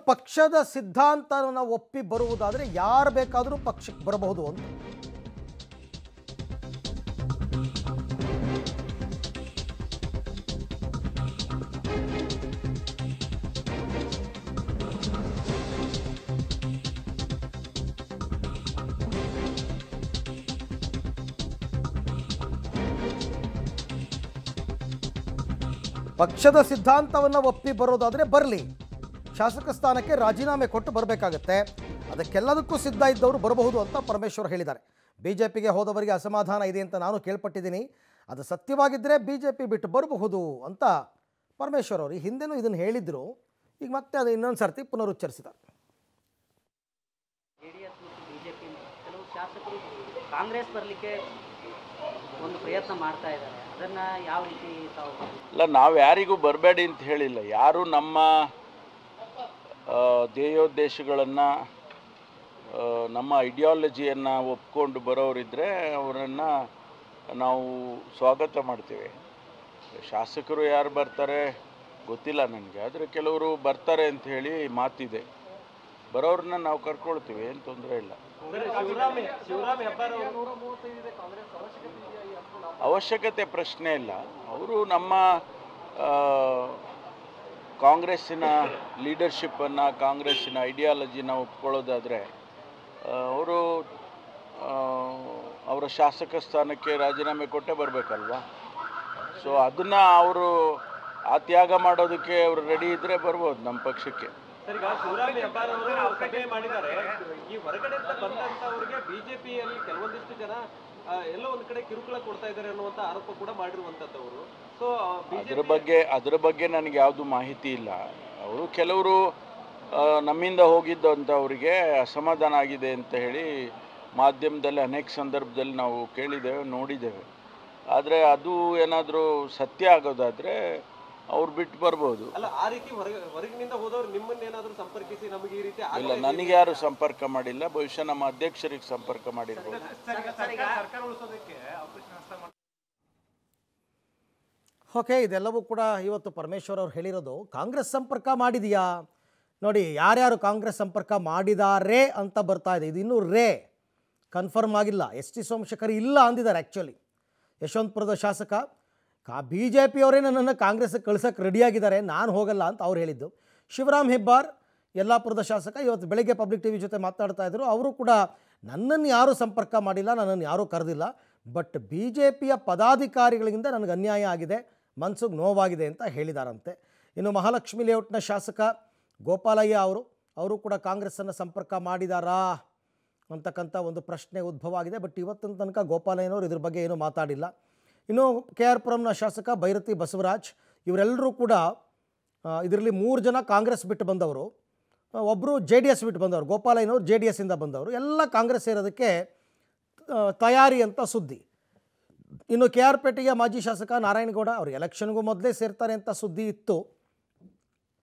ಪಕ್ಷದ ಸಿದ್ಧಾಂತವನ್ನು ಒಪ್ಪಿ ಬರುವುದಾದರೆ ಯಾರು ಬೇಕಾದರೂ ಪಕ್ಷಕ್ಕೆ ಬರಬಹುದು ಅಂತ ಪಕ್ಷದ ಸಿದ್ಧಾಂತವನ್ನು ಒಪ್ಪಿ ಬರೋದಾದರೆ ಬರಲಿ ಶಾಸಕ ಸ್ಥಾನಕ್ಕೆ ರಾಜೀನಾಮೆ ಕೊಟ್ಟು ಬರಬೇಕಾಗತ್ತೆ ಅದಕ್ಕೆಲ್ಲದಕ್ಕೂ ಸಿದ್ಧ ಇದ್ದವರು ಬರಬಹುದು ಅಂತ ಪರಮೇಶ್ವರ್ ಹೇಳಿದ್ದಾರೆ ಬಿ ಜೆ ಪಿಗೆ ಹೋದವರಿಗೆ ಅಸಮಾಧಾನ ಇದೆ ಅಂತ ನಾನು ಕೇಳ್ಪಟ್ಟಿದ್ದೀನಿ ಅದು ಸತ್ಯವಾಗಿದ್ದರೆ ಬಿ ಜೆ ಪಿ ಬಿಟ್ಟು ಬರಬಹುದು ಅಂತ ಪರಮೇಶ್ವರ್ ಅವರು ಈ ಹಿಂದೆನೂ ಇದನ್ನು ಹೇಳಿದ್ರು ಈಗ ಮತ್ತೆ ಅದು ಇನ್ನೊಂದು ಸರ್ತಿ ಪುನರುಚ್ಚರಿಸಿದ್ದಾರೆ ಜೆ ಡಿ ಎಸ್ ಮತ್ತು ಬಿ ಜೆ ಪಿ ಕೆಲವು ಶಾಸಕರು ಕಾಂಗ್ರೆಸ್ ಬರಲಿಕ್ಕೆ ಒಂದು ಪ್ರಯತ್ನ ಮಾಡ್ತಾ ಇದ್ದಾರೆ ಅದನ್ನು ಯಾವ ರೀತಿ ತಾವು ಇಲ್ಲ ನಾವು ಯಾರಿಗೂ ಬರಬೇಡಿ ಅಂತ ಹೇಳಿಲ್ಲ ಯಾರು ನಮ್ಮ ಆ, ಧ್ಯೇಯೋದ್ದೇಶಗಳನ್ನು ನಮ್ಮ ಐಡಿಯಾಲಜಿಯನ್ನು ಒಪ್ಕೊಂಡು ಬರೋರಿದ್ದರೆ ಅವರನ್ನು ನಾವು ಸ್ವಾಗತ ಮಾಡ್ತೇವೆ ಶಾಸಕರು ಯಾರು ಬರ್ತಾರೆ ಗೊತ್ತಿಲ್ಲ ನನಗೆ ಆದರೆ ಕೆಲವರು ಬರ್ತಾರೆ ಅಂತ ಹೇಳಿ ಮಾತಿದೆ ಬರೋರನ್ನ ನಾವು ಕರ್ಕೊಳ್ತೀವಿ ಏನು ತೊಂದರೆ ಇಲ್ಲ ಅವಶ್ಯಕತೆ ಪ್ರಶ್ನೆ ಇಲ್ಲ ಅವರು ನಮ್ಮ ಆ, ಕಾಂಗ್ರೆಸ್ಸಿನ ಲೀಡರ್ಶಿಪ್ಪನ್ನು ಕಾಂಗ್ರೆಸ್ಸಿನ ಐಡಿಯಾಲಜಿನ ಒಪ್ಕೊಳ್ಳೋದಾದರೆ ಅವರು ಅವರ ಶಾಸಕ ಸ್ಥಾನಕ್ಕೆ ರಾಜೀನಾಮೆ ಕೊಟ್ಟೇ ಬರಬೇಕಲ್ವಾ ಸೊ ಅದನ್ನು ಅವರು ಆ ತ್ಯಾಗ ಮಾಡೋದಕ್ಕೆ ಅವರು ರೆಡಿ ಇದ್ದರೆ ಬರ್ಬೋದು ನಮ್ಮ ಪಕ್ಷಕ್ಕೆ ಸರ್ ಈಗ ಶಿವರಾಮ್ ಹೆಬ್ಬಾರ್ ಅವರು ಸಭೆ ಮಾಡಿದ್ದಾರೆ ಈ ಹೊರಗಡೆಯಿಂದ ಬಂದಂತವರಿಗೆ ಬಿಜೆಪಿಯಲ್ಲಿ ಕೆಲವೊಂದಿಷ್ಟು ಜನ ಆ, ಎಲ್ಲೋ ಒಂದ್ ಕಡೆ ಕಿರುಕುಳ ಕೊಡ್ತಾ ಇದ್ದಾರೆ ಅನ್ನುವಂತ ಆರೋಪ ಕೂಡ ಮಾಡಿರುವಂತದ್ದವರು ಸೊ ಅದ್ರ ಬಗ್ಗೆ ಅದ್ರ ಬಗ್ಗೆ ನನಗೆ ಯಾವುದು ಮಾಹಿತಿ ಇಲ್ಲ ಅವರು ಕೆಲವರು ಆ, ನಮ್ಮಿಂದ ಹೋಗಿದ್ದಂಥವರಿಗೆ ಅಸಮಾಧಾನ ಆಗಿದೆ ಅಂತ ಹೇಳಿ ಮಾಧ್ಯಮದಲ್ಲಿ ಅನೇಕ ಸಂದರ್ಭದಲ್ಲಿ ನಾವು ಕೇಳಿದ್ದೇವೆ ನೋಡಿದ್ದೇವೆ ಆದರೆ ಅದು ಏನಾದರೂ ಸತ್ಯ ಆಗೋದಾದರೆ ಅವ್ರು ಬಿಟ್ಟು ಬರ್ಬೋದು ಅಲ್ಲ ಆ ರೀತಿ ಹೊರಗ ಹೊರಗಿನಿಂದ ಹೋದವರು ನಿಮ್ಮನ್ನ ಏನಾದ್ರು ಸಂಪರ್ಕಿಸಿ ನಮಗೆ ಈ ರೀತಿ ಇಲ್ಲ ಆಗ್ತಾ ಇದೆ ನನಗೆ ಯಾರು ಸಂಪರ್ಕ ಮಾಡಿಲ್ಲ ಬಹುಶಃ ನಮ್ಮ ಅಧ್ಯಕ್ಷರಿಗೆ ಸಂಪರ್ಕ ಮಾಡಿರ್ಬೋದು ಓಕೆ ಇದೆಲ್ಲವೂ ಕೂಡ ಇವತ್ತು ಪರಮೇಶ್ವರ್ ಅವರು ಹೇಳಿರೋದು ಕಾಂಗ್ರೆಸ್ ಸಂಪರ್ಕ ಮಾಡಿದೆಯಾ ನೋಡಿ ಯಾರ್ಯಾರು ಕಾಂಗ್ರೆಸ್ ಸಂಪರ್ಕ ಮಾಡಿದ್ದಾರೆ ಅಂತ ಬರ್ತಾ ಇದೆ ಇದು ಇನ್ನೂ ರೇ ಕನ್ಫರ್ಮ್ ಆಗಿಲ್ಲ ಎಸ್ ಟಿ ಸೋಮಶೇಖರ್ ಇಲ್ಲ ಅಂದಿದ್ದಾರೆ ಆ್ಯಕ್ಚುಲಿ ಯಶವಂತಪುರದ ಶಾಸಕ ಕಾ ಬಿ ಜೆ ಪಿಯವರೇ ನನ್ನನ್ನು ಕಾಂಗ್ರೆಸ್ಗೆ ಕಳ್ಸೋಕ್ಕೆ ರೆಡಿಯಾಗಿದ್ದಾರೆ ನಾನು ಹೋಗಲ್ಲ ಅಂತ ಅವ್ರು ಹೇಳಿದ್ದು ಶಿವರಾಮ್ ಹೆಬ್ಬಾರ್ ಯಲ್ಲಾಪುರದ ಶಾಸಕ ಇವತ್ತು ಬೆಳಗ್ಗೆ ಪಬ್ಲಿಕ್ ಟಿ ವಿ ಜೊತೆ ಮಾತಾಡ್ತಾ ಇದ್ದರು ಅವರು ಕೂಡ ನನ್ನನ್ನು ಯಾರೂ ಸಂಪರ್ಕ ಮಾಡಿಲ್ಲ ನನ್ನನ್ನು ಯಾರೂ ಕರೆದಿಲ್ಲ ಬಟ್ ಬಿ ಜೆ ಪಿಯ ಪದಾಧಿಕಾರಿಗಳಿಂದ ನನಗೆ ಅನ್ಯಾಯ ಆಗಿದೆ ಮನ್ಸಿಗೆ ನೋವಾಗಿದೆ ಅಂತ ಹೇಳಿದಾರಂತೆ ಇನ್ನು ಮಹಾಲಕ್ಷ್ಮಿ ಲೇಔಟ್ನ ಶಾಸಕ ಗೋಪಾಲಯ್ಯ ಅವರು ಅವರು ಕೂಡ ಕಾಂಗ್ರೆಸ್ಸನ್ನು ಸಂಪರ್ಕ ಮಾಡಿದಾರಾ ಅಂತಕ್ಕಂಥ ಒಂದು ಪ್ರಶ್ನೆ ಉದ್ಭವ ಆಗಿದೆ ಬಟ್ ಇವತ್ತಿನ ತನಕ ಗೋಪಾಲಯ್ಯನವರು ಇದ್ರ ಬಗ್ಗೆ ಏನೂ ಮಾತಾಡಿಲ್ಲ ಇನ್ನು ಕೆ ಆರ್ ಪುರಂನ ಶಾಸಕ ಭೈರತಿ ಬಸವರಾಜ್ ಇವರೆಲ್ಲರೂ ಕೂಡ ಇದರಲ್ಲಿ ಮೂರು ಜನ ಕಾಂಗ್ರೆಸ್ ಬಿಟ್ಟು ಬಂದವರು ಒಬ್ಬರು ಜೆ ಡಿ ಎಸ್ ಬಿಟ್ಟು ಬಂದವರು ಗೋಪಾಲಯ್ಯನವರು ಜೆ ಡಿ ಎಸ್ಸಿಂದ ಬಂದವರು ಎಲ್ಲ ಕಾಂಗ್ರೆಸ್ ಸೇರೋದಕ್ಕೆ ಆ, ತಯಾರಿ ಅಂತ ಸುದ್ದಿ ಇನ್ನು ಕೆ ಆರ್ ಪೇಟೆಯ ಮಾಜಿ ಶಾಸಕ ನಾರಾಯಣಗೌಡ ಅವರು ಎಲೆಕ್ಷನ್ಗೂ ಮೊದಲೇ ಸೇರ್ತಾರೆ ಅಂತ ಸುದ್ದಿ ಇತ್ತು